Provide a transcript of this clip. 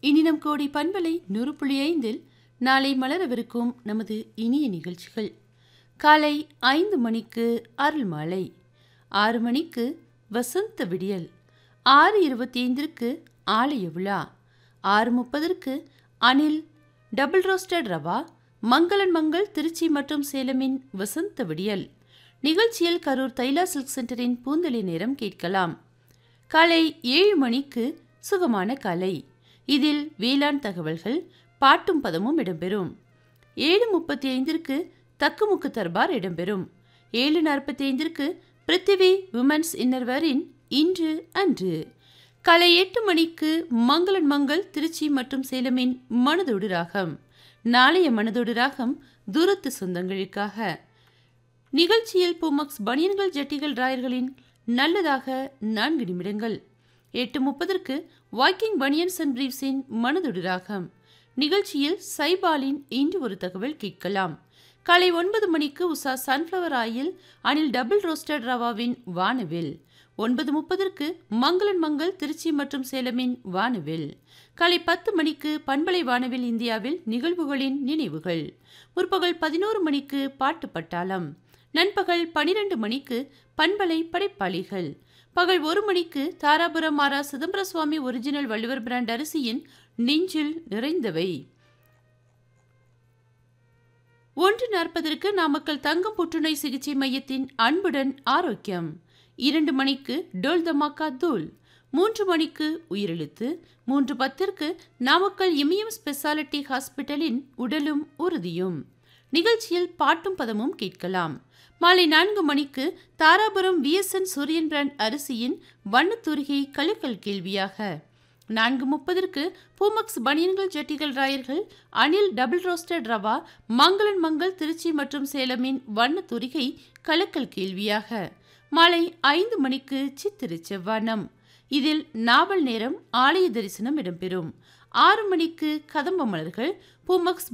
இனினம் கோடி பண்பலை நூறு புள்ளி ஐந்தில் நாளை மலரவிருக்கும் நமது இனிய நிகழ்ச்சிகள் காலை ஐந்து மணிக்கு அருள் மாலை ஆறு மணிக்கு வசந்த விடியல் ஆறு இருபத்தி ஐந்திற்கு ஆலய விழா ஆறு முப்பதற்கு அனில் டபுள் ரோஸ்டட் ரவா மங்களன் மங்கள் திருச்சி மற்றும் சேலமின் வசந்த விடியல் நிகழ்ச்சியில் கரூர் தைலா சில்க் சென்டரின் பூந்தளி நேரம் கேட்கலாம் காலை ஏழு மணிக்கு சுகமான கலை இதில் வேளாண் தகவல்கள் பாட்டும் பதமும் இடம்பெறும் ஏழு முப்பத்தி ஐந்திற்கு தக்குமுக்கு தர்பார் இடம்பெறும் ஏழு நாற்பத்தி ஐந்திற்கு பிருத்திவி விமன்ஸ் இன்னர்வரின் இன்று அன்று காலை எட்டு மணிக்கு மங்களன் மங்கள் திருச்சி மற்றும் சேலமின் மனதோடு ராகம் நாளைய மனதோடு ராகம் தூரத்து சொந்தங்களுக்காக நிகழ்ச்சியில் பூமக்ஸ் பனியன்கள் ஜட்டிகள் ராயர்களின் நல்லதாக நான்கு நிமிடங்கள் எட்டு முப்பதற்கு வாக்கிங் பனியன்ஸ் அண்ட் பிரீவ்ஸின் மனதொடு ராகம் நிகழ்ச்சியில் சைபாலின் இன்று ஒரு தகவல் கேட்கலாம் காலை ஒன்பது மணிக்கு Usha sunflower oil Anil double roasted ரவாவின் வானவில் ஒன்பது முப்பதற்கு மங்களன் மங்கள் திருச்சி மற்றும் சேலமின் வானவில் காலை பத்து மணிக்கு பண்பலை வானவில் இந்தியாவில் நிகழ்வுகளின் நினைவுகள் முற்பகல் பதினோரு மணிக்கு பாட்டு பட்டாளம் நண்பகல் பனிரெண்டு மணிக்கு பண்பலை படைப்பாளிகள் பகல் ஒரு மணிக்கு தாராபுரம் மாரா சிதம்பர சுவாமி ஒரிஜினல் வள்ளுவர் பிராண்ட் அரிசியின் நெஞ்சில் நிறைந்தவை ஒன்று நாற்பதற்கு நாமக்கல் தங்கம் புற்றுநோய் சிகிச்சை மையத்தின் அன்புடன் ஆரோக்கியம் இரண்டு மணிக்கு டோல் தமாக்கா தூள் மூன்று மணிக்கு உயிரெழுத்து மூன்று பத்திற்கு நாமக்கல் இமயம் ஸ்பெஷாலிட்டி ஹாஸ்பிட்டலின் உடலும் உறுதியும் நிகழ்ச்சியில் பாட்டும் பதமும் கேட்கலாம் மாலை நான்கு மணிக்கு தாராபுரம் விஎஸ்என் சூரியன் பிராண்ட் அரிசியின் வண்ணத்தூரிகை கழுக்கல் கேள்வியாக நான்கு முப்பதற்கு பூமக்ஸ் பனியன்கள் ஜட்டிகள் ராயர்கள் அனில் டபுள் ரோஸ்டட் ரவா மங்களன் மங்கள் திருச்சி மற்றும் சேலமின் வண்ணத்தூரிகை கலக்கல் கேள்வியாக மாலை ஐந்து மணிக்கு சித்திரு செவ்வானம் இதில் நாவல் நேரம் ஆலய தரிசனம் இடம்பெறும் ஆறு மணிக்கு கதம்ப மலர்கள் பூமக்ஸ்